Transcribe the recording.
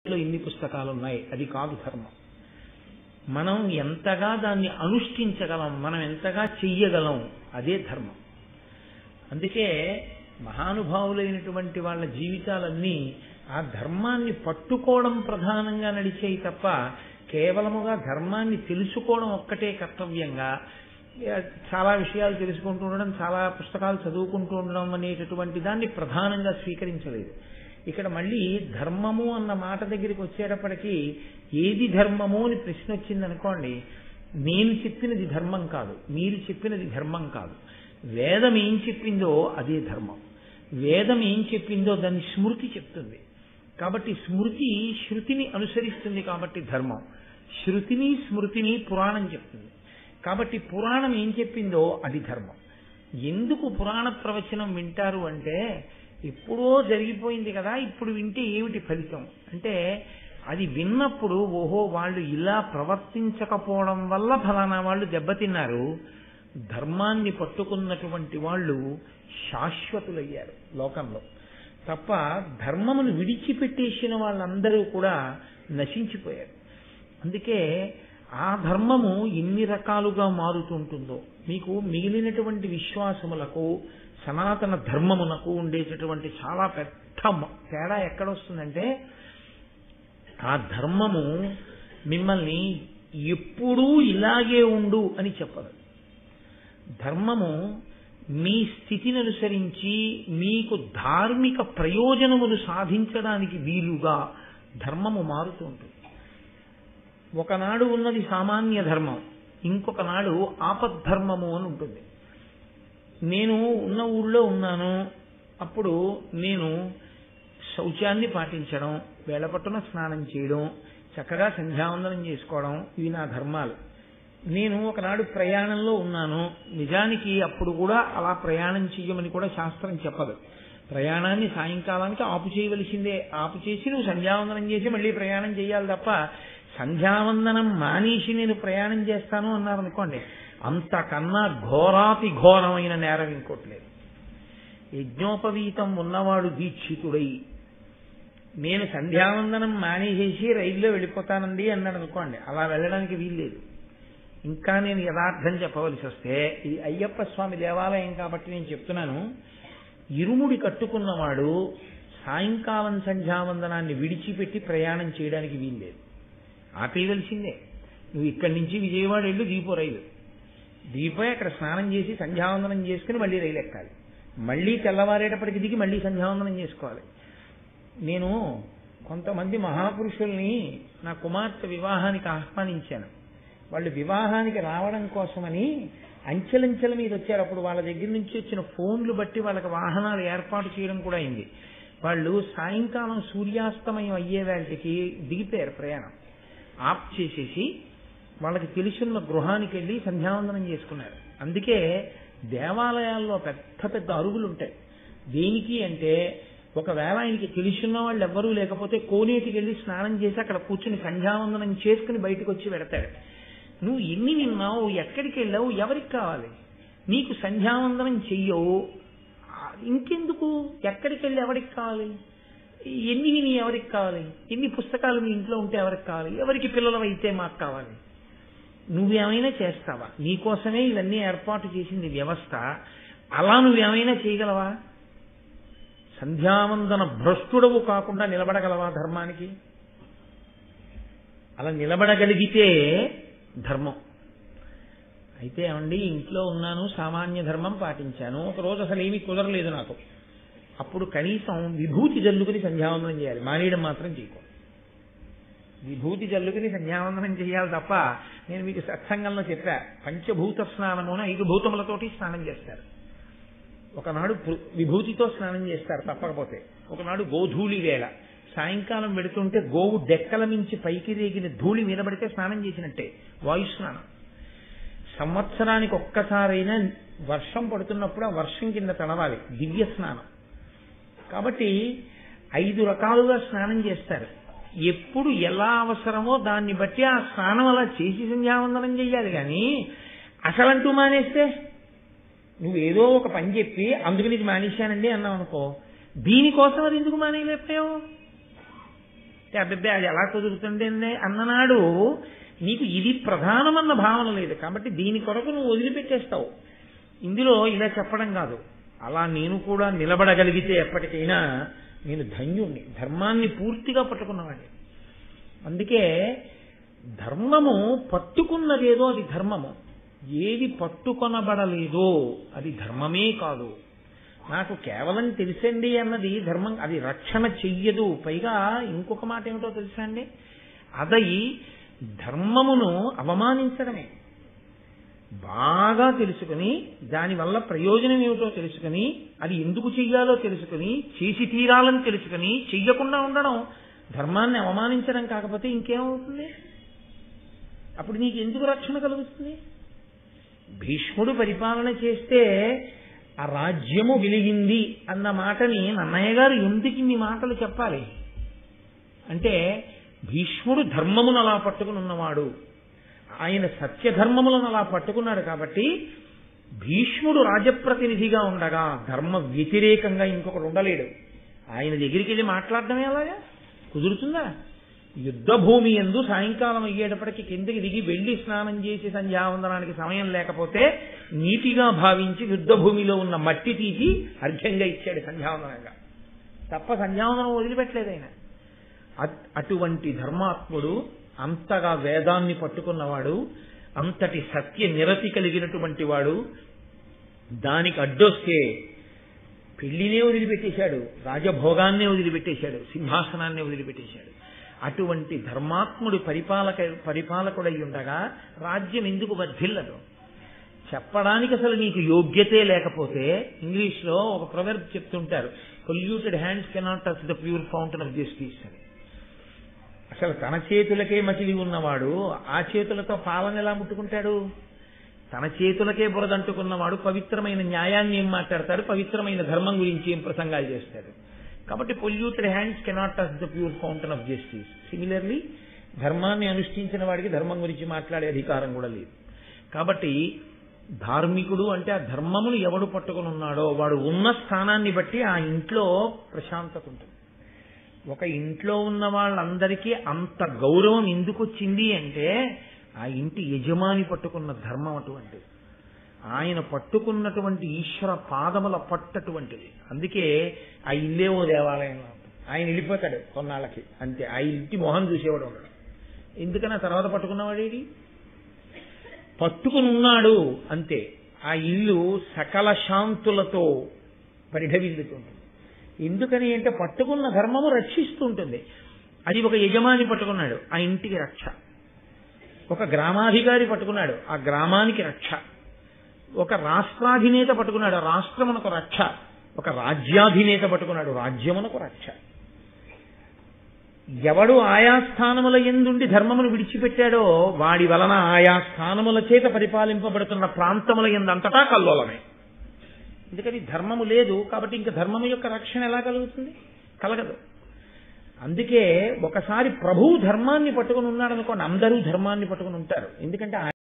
లో ఇన్ని పుస్తకాలు ఉన్నాయి అది కాదు ధర్మం మనం ఎంతగా దాన్ని అనుష్ఠించగలం మనం ఎంతగా చెయ్యగలం అదే ధర్మం అందుకే మహానుభావులైనటువంటి వాళ్ళ జీవితాలన్నీ ఆ ధర్మాన్ని పట్టుకోవడం ప్రధానంగా నడిచేయి తప్ప కేవలముగా ధర్మాన్ని తెలుసుకోవడం ఒక్కటే కర్తవ్యంగా చాలా విషయాలు తెలుసుకుంటూ ఉండడం చాలా పుస్తకాలు చదువుకుంటూ ఉండడం అనేటటువంటి దాన్ని ప్రధానంగా స్వీకరించలేదు ఇక్కడ మళ్ళీ ధర్మము అన్న మాట దగ్గరికి వచ్చేటప్పటికి ఏది ధర్మము అని ప్రశ్న వచ్చింది అనుకోండి నేను చెప్పినది ధర్మం కాదు మీరు చెప్పినది ధర్మం కాదు వేదం ఏం చెప్పిందో అదే ధర్మం వేదం ఏం చెప్పిందో దాన్ని స్మృతి చెప్తుంది కాబట్టి స్మృతి శృతిని అనుసరిస్తుంది కాబట్టి ధర్మం శృతిని స్మృతిని పురాణం చెప్తుంది కాబట్టి పురాణం ఏం చెప్పిందో అది ధర్మం ఎందుకు పురాణ ప్రవచనం వింటారు అంటే ఎప్పుడో జరిగిపోయింది కదా ఇప్పుడు వింటే ఏమిటి ఫలితం అంటే అది విన్నప్పుడు ఓహో వాళ్ళు ఇలా ప్రవర్తించకపోవడం వల్ల ఫలానా వాళ్ళు దెబ్బతిన్నారు ధర్మాన్ని పట్టుకున్నటువంటి వాళ్ళు శాశ్వతులయ్యారు లోకంలో తప్ప ధర్మమును విడిచిపెట్టేసిన వాళ్ళందరూ కూడా నశించిపోయారు అందుకే ఆ ధర్మము ఎన్ని రకాలుగా మారుతుంటుందో మీకు మిగిలినటువంటి విశ్వాసములకు సనాతన ధర్మమునకు ఉండేటటువంటి చాలా పెద్ద తేడా ఎక్కడొస్తుందంటే ఆ ధర్మము మిమ్మల్ని ఎప్పుడూ ఇలాగే ఉండు అని చెప్పదు ధర్మము మీ స్థితిని అనుసరించి మీకు ధార్మిక ప్రయోజనములు సాధించడానికి వీలుగా ధర్మము మారుతూ ఉంటుంది ఒకనాడు ఉన్నది సామాన్య ధర్మం ఇంకొక నాడు ఆపద్ధర్మము అని ఉంటుంది నేను ఉన్న ఊళ్ళో ఉన్నాను అప్పుడు నేను శౌచాన్ని పాటించడం వేళపట్టున స్నానం చేయడం చక్కగా సంధ్యావందనం చేసుకోవడం ఇవి నా ధర్మాలు నేను ఒకనాడు ప్రయాణంలో ఉన్నాను నిజానికి అప్పుడు కూడా అలా ప్రయాణం చెయ్యమని కూడా శాస్త్రం చెప్పదు ప్రయాణాన్ని సాయంకాలానికి ఆపు చేయవలసిందే ఆపు చేసి నువ్వు సంధ్యావందనం చేసి మళ్ళీ ప్రయాణం చేయాలి తప్ప సంధ్యావందనం మానేసి నేను ప్రయాణం చేస్తాను అన్నారు అనుకోండి అంతకన్నా ఘోరాతి ఘోరమైన నేరం ఇంకోట్లేదు యజ్ఞోపవీతం ఉన్నవాడు దీక్షితుడై నేను సంధ్యావందనం మానేసేసి రైల్లో వెళ్ళిపోతానండి అన్నాడు అనుకోండి అలా వెళ్ళడానికి వీల్లేదు ఇంకా నేను యథార్థం చెప్పవలసి వస్తే ఇది అయ్యప్ప స్వామి దేవాలయం కాబట్టి నేను చెప్తున్నాను ఇరుముడి కట్టుకున్నవాడు సాయంకాలం సంధ్యావందనాన్ని విడిచిపెట్టి ప్రయాణం చేయడానికి వీల్లేదు ఆపేయవలసిందే నువ్వు ఇక్కడి నుంచి విజయవాడ వెళ్ళు దీపో రైలు దిగిపోయి అక్కడ స్నానం చేసి సంధ్యావందనం చేసుకుని మళ్ళీ రైలు ఎక్కాలి మళ్ళీ తెల్లవారేటప్పటికి దిగి మళ్ళీ సంధ్యావందనం చేసుకోవాలి నేను కొంతమంది మహాపురుషుల్ని నా కుమార్తె వివాహానికి ఆహ్వానించాను వాళ్ళు వివాహానికి రావడం కోసమని అంచెలంచెల మీద వచ్చారు అప్పుడు వాళ్ళ దగ్గర నుంచి వచ్చిన ఫోన్లు బట్టి వాళ్ళకి వాహనాలు ఏర్పాటు చేయడం కూడా అయింది వాళ్ళు సాయంకాలం సూర్యాస్తమయం అయ్యే వేళకి దిగిపోయారు ప్రయాణం ఆఫ్ చేసేసి వాళ్ళకి తెలుసున్న గృహానికి వెళ్ళి సంధ్యావందనం చేసుకున్నారు అందుకే దేవాలయాల్లో పెద్ద పెద్ద అరుగులు ఉంటాయి దేనికి అంటే ఒకవేళ ఆయనకి తెలుసున్న వాళ్ళు ఎవ్వరూ లేకపోతే కోనేటికి వెళ్ళి స్నానం చేసి అక్కడ కూర్చుని సంధ్యావందనం చేసుకుని బయటకు వచ్చి పెడతాడు నువ్వు ఎన్ని విన్నావు ఎక్కడికి వెళ్ళావు ఎవరికి కావాలి నీకు సంధ్యావందనం చెయ్యవు ఇంకెందుకు ఎక్కడికి వెళ్ళి ఎవరికి కావాలి ఎన్ని విని ఎవరికి కావాలి ఎన్ని పుస్తకాలు మీ ఇంట్లో ఉంటే ఎవరికి కావాలి ఎవరికి పిల్లలు అయితే మాకు కావాలి నువ్వేమైనా చేస్తావా నీకోసమే ఇవన్నీ ఏర్పాటు చేసింది వ్యవస్థ అలా నువ్వేమైనా చేయగలవా సంధ్యావందన భ్రష్టుడవు కాకుండా నిలబడగలవా ధర్మానికి అలా నిలబడగలిగితే ధర్మం అయితే ఏమండి ఇంట్లో ఉన్నాను సామాన్య ధర్మం పాటించాను ఒక రోజు అసలు ఏమీ కుదరలేదు నాకు అప్పుడు కనీసం విభూతి జల్లుకుని సంధ్యావందనం చేయాలి మానేయడం మాత్రం చేయకూడదు విభూతి జల్లుకుని సంధ్యావందనం చేయాలి తప్ప నేను మీకు సత్సంగంలో చెప్పా పంచభూత స్నానము అని ఐదు భూతములతోటి స్నానం చేస్తారు ఒకనాడు విభూతితో స్నానం చేస్తారు తప్పకపోతే ఒకనాడు గోధూళి వేళ సాయంకాలం వెడుతుంటే గోవు డెక్కల మించి పైకి రేగిన ధూళి వినబడితే స్నానం చేసినట్టే వాయు స్నానం సంవత్సరానికి ఒక్కసారైనా వర్షం పడుతున్నప్పుడు ఆ వర్షం కింద తడవాలి దివ్య స్నానం కాబట్టి ఐదు రకాలుగా స్నానం చేస్తారు ఎప్పుడు ఎలా అవసరమో దాన్ని బట్టి ఆ స్నానం అలా చేసి సంధ్యావందనం చెయ్యాలి కానీ అసలంటూ మానేస్తే నువ్వు ఏదో ఒక పని చెప్పి అందుకని ఇది మానేశానండి అన్నావు అనుకో దీనికోసం అది ఎందుకు మానేయలేకపోయావు అబ్బాయి అది ఎలా కుదురుతుంది అన్ననాడు నీకు ఇది ప్రధానమన్న భావన లేదు కాబట్టి దీని కొరకు నువ్వు వదిలిపెట్టేస్తావు ఇందులో ఇలా చెప్పడం కాదు అలా నేను కూడా నిలబడగలిగితే ఎప్పటికైనా నేను ధన్యుణ్ణి ధర్మాన్ని పూర్తిగా పట్టుకున్నవాడిని అందుకే ధర్మము పట్టుకున్నదేదో అది ధర్మము ఏది పట్టుకొనబడలేదో అది ధర్మమే కాదు నాకు కేవలం తెలిసండి అన్నది ధర్మం అది రక్షణ చెయ్యదు పైగా ఇంకొక మాట ఏమిటో తెలుసా అండి అది ధర్మమును అవమానించడమే బాగా తెలుసుకుని దానివల్ల ప్రయోజనం ఏమిటో తెలుసుకుని అది ఎందుకు చెయ్యాలో తెలుసుకుని చేసి తీరాలని తెలుసుకుని చెయ్యకుండా ఉండడం ధర్మాన్ని అవమానించడం కాకపోతే ఇంకేమవుతుంది అప్పుడు నీకు ఎందుకు రక్షణ కలుగుతుంది భీష్ముడు పరిపాలన చేస్తే ఆ రాజ్యము వెలిగింది అన్న మాటని నన్నయ్య గారు ఎందుకు ఇన్ని మాటలు చెప్పాలి అంటే భీష్ముడు ధర్మమును అలా పట్టుకుని ఉన్నవాడు ఆయన సత్యధర్మములను అలా పట్టుకున్నాడు కాబట్టి భీష్ముడు రాజప్రతినిధిగా ఉండగా ధర్మ వ్యతిరేకంగా ఇంకొకడు ఉండలేడు ఆయన దగ్గరికి వెళ్ళి మాట్లాడడమే అలాగా కుదురుతుందా యుద్ధ భూమి ఎందు సాయంకాలం అయ్యేటప్పటికి కిందకి దిగి వెళ్లి స్నానం చేసి సంధ్యావందనానికి సమయం లేకపోతే నీటిగా భావించి యుద్ధ భూమిలో ఉన్న మట్టి తీసి అర్ఘ్యంగా ఇచ్చాడు సంధ్యావందనంగా తప్ప సంధ్యావందనం వదిలిపెట్టలేదు ఆయన అట్- అటువంటి ధర్మాత్ముడు అంతగా వేదాన్ని పట్టుకున్నవాడు అంతటి సత్య నిరతి కలిగినటువంటి వాడు దానికి అడ్డొస్తే పెళ్లినే వదిలిపెట్టేశాడు రాజభోగాన్నే వదిలిపెట్టేశాడు సింహాసనాన్ని వదిలిపెట్టేశాడు అటువంటి ధర్మాత్ముడు పరిపాలక పరిపాలకుడై ఉండగా రాజ్యం ఎందుకు వర్ధిల్లదు చెప్పడానికి అసలు నీకు యోగ్యతే లేకపోతే ఇంగ్లీష్లో ఒక ప్రొవెర్బ్ చెప్తుంటారు polluted hands cannot touch the pure fountain of justice అని అసలు తన చేతులకే మచిలి ఉన్నవాడు ఆ చేతులతో పాలన ఎలా ముట్టుకుంటాడు తన చేతులకే బురదంటుకున్నవాడు పవిత్రమైన న్యాయాన్ని ఏం మాట్లాడతాడు పవిత్రమైన ధర్మం గురించి ఏం ప్రసంగాలు చేస్తాడు కాబట్టి polluted hands cannot touch the pure fountain of justice similarly ధర్మాన్ని అనుష్ఠించిన వాడికి ధర్మం గురించి మాట్లాడే అధికారం కూడా లేదు కాబట్టి ధార్మికుడు అంటే ఆ ధర్మమును ఎవడు పట్టుకుని ఉన్నాడో వాడు ఉన్న స్థానాన్ని బట్టి ఆ ఇంట్లో ప్రశాంతత ఉంటుంది ఒక ఇంట్లో ఉన్న వాళ్ళందరికీ అంత గౌరవం ఎందుకు వచ్చింది అంటే ఆ ఇంటి యజమాని పట్టుకున్న ధర్మం అటువంటిది ఆయన పట్టుకున్నటువంటి ఈశ్వర పాదముల పట్టటువంటిది అందుకే ఆ ఇల్లే ఓ దేవాలయంలో ఉంటుంది. ఆయన వెళ్ళిపోతాడు కొన్నాళ్ళకి అంతే ఆ ఇంటి మొహం చూసేవాడు ఉండడు ఎందుకని ఆ తర్వాత పట్టుకున్నవాడేది పట్టుకుని ఉన్నాడు అంతే ఆ ఇల్లు సకల శాంతులతో పరిఢవిల్లుతుంది ఎందుకని అంటే పట్టుకున్న ధర్మము రక్షిస్తుంటుంది అది ఒక యజమాని పట్టుకున్నాడు ఆ ఇంటికి రక్ష ఒక గ్రామాధికారి పట్టుకున్నాడు ఆ గ్రామానికి రక్ష ఒక రాష్ట్రాధినేత పట్టుకున్నాడు ఆ రాష్ట్రమునకు రక్ష ఒక రాజ్యాధినేత పట్టుకున్నాడు రాజ్యమునకు రక్ష ఎవడు ఆయా స్థానముల ఎందుండి ధర్మమును విడిచిపెట్టాడో వాడి వలన ఆయా స్థానముల చేత పరిపాలింపబడుతున్న ప్రాంతముల ఎందంతటా కల్లోలమే ఎందుకని ధర్మము లేదు కాబట్టి ఇంకా ధర్మము యొక్క రక్షణ ఎలా కలుగుతుంది కలగదు అందుకే ఒకసారి ప్రభువు ధర్మాన్ని పట్టుకుని ఉన్నాడు అనుకోండి అందరూ ధర్మాన్ని పట్టుకుని ఉంటారు ఎందుకంటే